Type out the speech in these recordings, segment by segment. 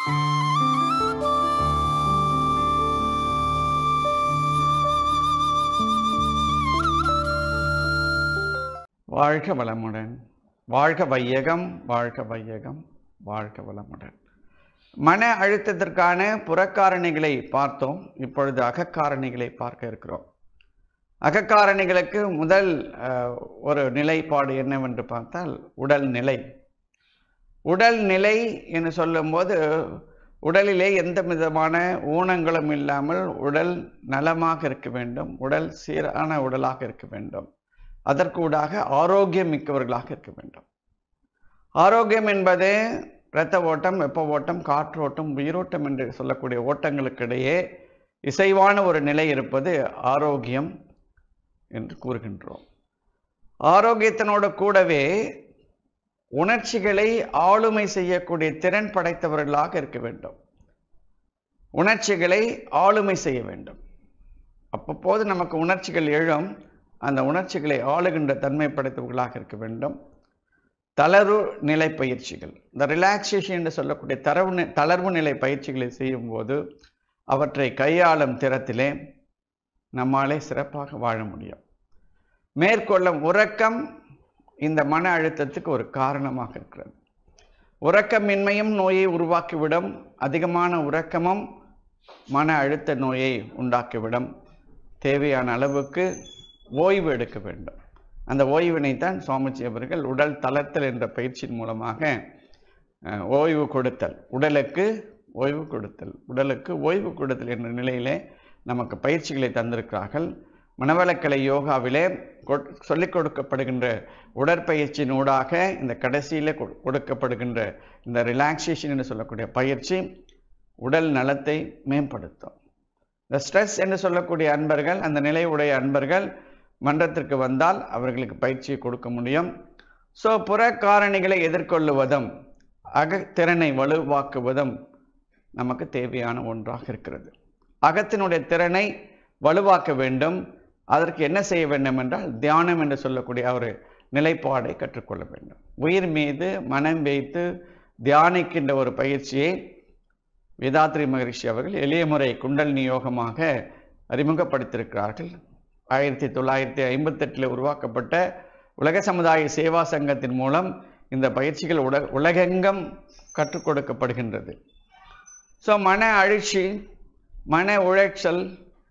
வாழ்க வளமுடன் வாழ்க வையகம் வாழ்க வையகம் வாழ்க வளமுடன் மன அழுத்தத்திற்கான புறக்காரணிகளை பார்த்தோம் இப்பொழுது அகக்காரணிகளை பார்க்க இருக்கிறோம் அகக்காரணிகளுக்கு முதல் அஹ், ஒரு நிலைப்பாடு என்னவென்று பார்த்தால் உடல் நிலை உடல் நிலை என்று சொல்லும்போது உடலிலே எந்த விதமான ஊனங்களும் இல்லாமல் உடல் நலமாக இருக்க வேண்டும் உடல் சீரான உடலாக இருக்க வேண்டும் அதற்கூடாக ஆரோக்கியம் மிக்கவர்களாக இருக்க வேண்டும் ஆரோக்கியம் என்பது இரத்த ஓட்டம் வெப்ப ஓட்டம் காற்றோட்டம் உயிரோட்டம் என்று சொல்லக்கூடிய ஓட்டங்களுக்கிடையே இசைவான ஒரு நிலை இருப்பது ஆரோக்கியம் என்று கூறுகின்றோம் ஆரோக்கியத்தினோடு கூடவே உணர்ச்சிகளை ஆளுமை செய்யக்கூடிய திறன் படைத்தவர்களாக இருக்க வேண்டும் உணர்ச்சிகளை ஆளுமை செய்ய வேண்டும் அப்பப்போது நமக்கு உணர்ச்சிகள் எழும் அந்த உணர்ச்சிகளை ஆளுகின்ற தன்மை படைத்தவர்களாக இருக்க வேண்டும் தளர்வு நிலை பயிற்சிகள் இந்த ரிலாக்ஸேஷன் என்று சொல்லக்கூடிய தரவு நி- தளர்வு நிலை பயிற்சிகளை செய்யும்போது அவற்றை கையாளும் திறத்திலே நம்மாலே சிறப்பாக வாழ முடியும் மேற்கொள்ளும் உறக்கம் இந்த மன அழுத்தத்துக்கு ஒரு காரணமாக இருக்கிறது உறக்கமின்மையும் நோயை உருவாக்கிவிடும் அதிகமான உறக்கமும் மன அழுத்த நோயை உண்டாக்கிவிடும் தேவையான அளவுக்கு ஓய்வு எடுக்க வேண்டும் அந்த ஓய்வினை தான் சுவாமிஜி அவர்கள் உடல் தளர்த்தல் என்ற பயிற்சியின் மூலமாக அஹ், ஓய்வு கொடுத்தல் உடலுக்கு ஓய்வு கொடுத்தல் உடலுக்கு ஓய்வு கொடுத்தல் என்ற நிலையிலே நமக்கு பயிற்சிகளை தந்திருக்கிறார்கள் மனவளக்கலை யோகாவிலே கொ- சொல்லிக் கொடுக்கப்படுகின்ற உடற்பயிற்சியின் ஊடாக இந்த கடைசியில் கொ- கொடுக்கப்படுகின்ற இந்த ரிலாக்ஸேஷன் என்று சொல்லக்கூடிய பயிற்சி உடல் நலத்தை மேம்படுத்தும் இந்த ஸ்ட்ரெஸ் என்று சொல்லக்கூடிய அன்பர்கள் அந்த நிலை உடைய அன்பர்கள் மன்றத்திற்கு வந்தால் அவர்களுக்கு பயிற்சியை கொடுக்க முடியும் ஸோ புற காரணிகளை எதிர்கொள்ளுவதும் அகத்திறனை வலுவாக்குவதும் நமக்கு தேவையான ஒன்றாக இருக்கிறது அகத்தினுடைய திறனை வலுவாக்க வேண்டும் அதற்கு என்ன செய்ய வேண்டும் என்றால் தியானம் என்று சொல்லக்கூடிய ஒரு நிலைப்பாடை கற்றுக்கொள்ள வேண்டும் உயிர் மீது மனம் வைத்து தியானிக்கின்ற ஒரு பயிற்சியை வேதாத்ரி மகரிஷி அவர்கள் எளிய முறை குண்டலினி யோகமாக அறிமுகப்படுத்தியிருக்கிறார்கள் ஆயிரத்தி தொள்ளாயிரத்தி ஐம்பத்தெட்டில் உருவாக்கப்பட்ட உலக சமுதாய சேவா சங்கத்தின் மூலம் இந்த பயிற்சிகள் உல உலகெங்கும் கற்றுக் கொடுக்கப்படுகின்றது ஸோ மன அழுச்சி மன உளைச்சல்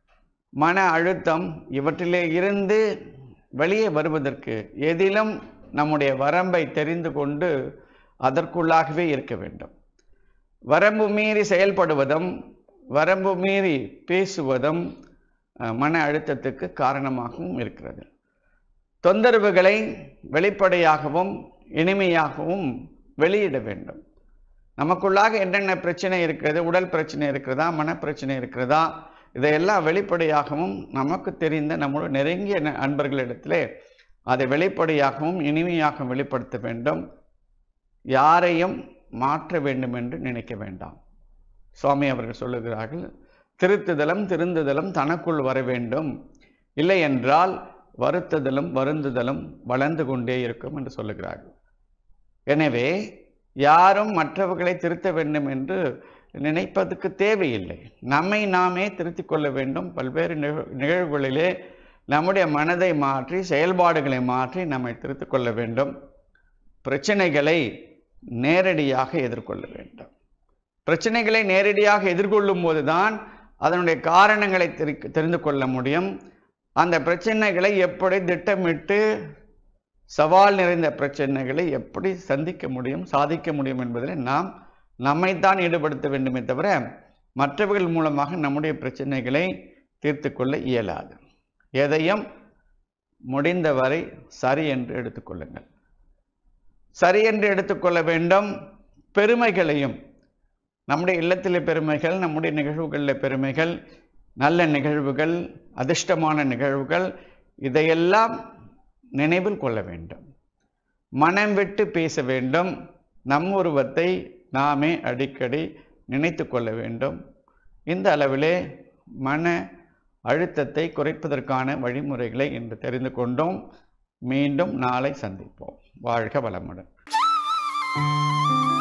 மன அழுத்தம் இவற்றிலே இருந்து வெளியே வருவதற்கு எதிலும் நம்முடைய வரம்பை தெரிந்து கொண்டு அதற்குள்ளாகவே இருக்க வேண்டும் வரம்பு மீறி செயல்படுவதும் வரம்பு மீறி பேசுவதும் அஹ், மன அழுத்தத்துக்கு காரணமாகவும் இருக்கிறது தொந்தரவுகளை வெளிப்படையாகவும் இனிமையாகவும் வெளியிட வேண்டும் நமக்குள்ளாக என்னென்ன பிரச்சனை இருக்கிறது உடல் பிரச்சனை இருக்கிறதா மனப்பிரச்சனை இருக்கிறதா இதையெல்லாம் வெளிப்படையாகவும் நமக்கு தெரிந்த நம்முடைய நெருங்கிய ந- அன்பர்களிடத்திலே அதை வெளிப்படையாகவும் இனிமையாகவும் வெளிப்படுத்த வேண்டும் யாரையும் மாற்ற வேண்டும் என்று நினைக்க வேண்டாம் சுவாமி அவர்கள் சொல்லுகிறார்கள் திருத்துதலும் திருந்துதலும் தனக்குள் வர வேண்டும் இல்லை என்றால் வருத்துதலும் வருந்துதலும் வளர்ந்து கொண்டே இருக்கும் என்று சொல்லுகிறார்கள் எனவே யாரும் மற்றவர்களை திருத்த வேண்டும் என்று நினைப்பதற்கு தேவையில்லை நம்மை நாமே திருத்திக் கொள்ள வேண்டும் பல்வேறு நிகழ்- நிகழ்வுகளிலே நம்முடைய மனதை மாற்றி செயல்பாடுகளை மாற்றி நம்மை திருத்திக் கொள்ள வேண்டும் பிரச்சனைகளை நேரடியாக எதிர்கொள்ள வேண்டும் பிரச்சனைகளை நேரடியாக எதிர்கொள்ளும் போதுதான் அதனுடைய காரணங்களை தெரி- தெரிந்து கொள்ள முடியும் அந்த பிரச்சனைகளை எப்படி திட்டமிட்டு சவால் நிறைந்த பிரச்சனைகளை எப்படி சந்திக்க முடியும் சாதிக்க முடியும் என்பதில் நாம் நம்மைத்தான் ஈடுபடுத்த வேண்டுமே தவிர மற்றவர்கள் மூலமாக நம்முடைய பிரச்சனைகளை தீர்த்து கொள்ள இயலாது எதையும் முடிந்தவரை சரி என்று எடுத்துக்கொள்ளுங்கள் சரி என்று எடுத்துக்கொள்ள வேண்டும் பெருமைகளையும் நம்முடைய இல்லத்திலே பெருமைகள் நம்முடைய நிகழ்வுகளில் பெருமைகள் நல்ல நிகழ்வுகள் அதிர்ஷ்டமான நிகழ்வுகள் இதையெல்லாம் நினைவில் கொள்ள வேண்டும் மனம் விட்டு பேச வேண்டும் நம் உருவத்தை நாமே அடிக்கடி நினைத்து கொள்ள வேண்டும் இந்த அளவிலே மன அழுத்தத்தை குறைப்பதற்கான வழிமுறைகளை இன்று தெரிந்து கொண்டோம் மீண்டும் நாளை சந்திப்போம் வாழ்க வளமுடன்